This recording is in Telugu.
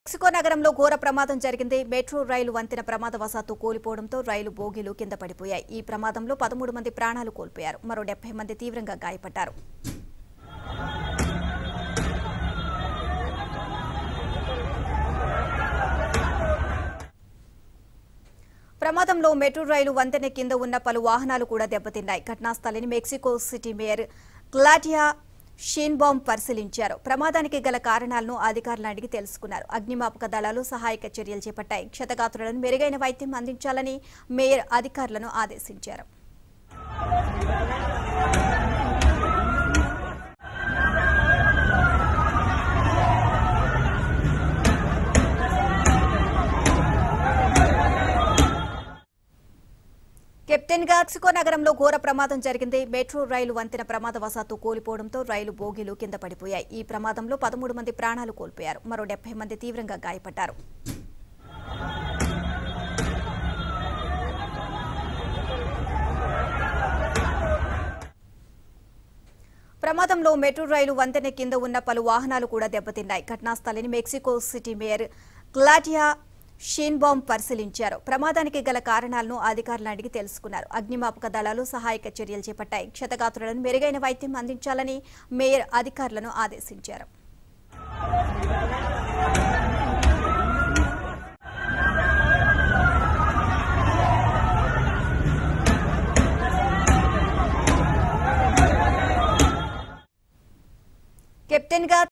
మెక్సికో నగరంలో ఘోర ప్రమాదం జరిగింది మెట్రో రైలు వంతెన ప్రమాదవశాత్తు కూలిపోవడంతో రైలు బోగీలు కింద పడిపోయాయి ఈ ప్రమాదంలో పదమూడు మంది ప్రాణాలు కోల్పోయారు మరో డెబ్బై మంది తీవ్రంగా గాయపడ్డారు ప్రమాదంలో మెట్రో రైలు వంతెన కింద ఉన్న పలు వాహనాలు కూడా దెబ్బతిన్నాయి ఘటనా స్థలిని Mexico City mayor Claudia Sheinbaum పరిశీలించారు ప్రమాదానికి గల కారణాలను అధికారులను అడిగి తెలుసుకున్నారు అగ్నిమాపక దళాలు సహాయక చర్యలు చేపట్టాయి క్షతగాత్రులను మెరుగైన వైద్యం అందించాలని మేయర్ అధికారులను ఆదేశించారు కెప్టెన్ గా మెక్సికో నగరంలో ఘోర ప్రమాదం జరిగింది మెట్రో రైలు వంతెన ప్రమాదవశాత్తు కూలిపోవడంతో రైలు బోగీలు కింద పడిపోయాయి ఈ ప్రమాదంలో పదమూడు మంది ప్రాణాలు కోల్పోయారు మరో డెబ్బై మంది తీవ్రంగా గాయపడ్డారు ప్రమాదంలో మెట్రో రైలు వంతెన కింద ఉన్న పలు వాహనాలు కూడా దెబ్బతిన్నాయి ఘటనా స్థలిని Mexico City mayor Claudia Sheinbaum పరిశీలించారు ప్రమాదానికి గల కారణాలను అధికారులను అడిగి తెలుసుకున్నారు అగ్నిమాపక దళాలు సహాయక చర్యలు చేపట్టాయి క్షతగాత్రులను మెరుగైన వైద్యం అందించాలని మేయర్ అధికారులను ఆదేశించారు కెప్టెన్ గా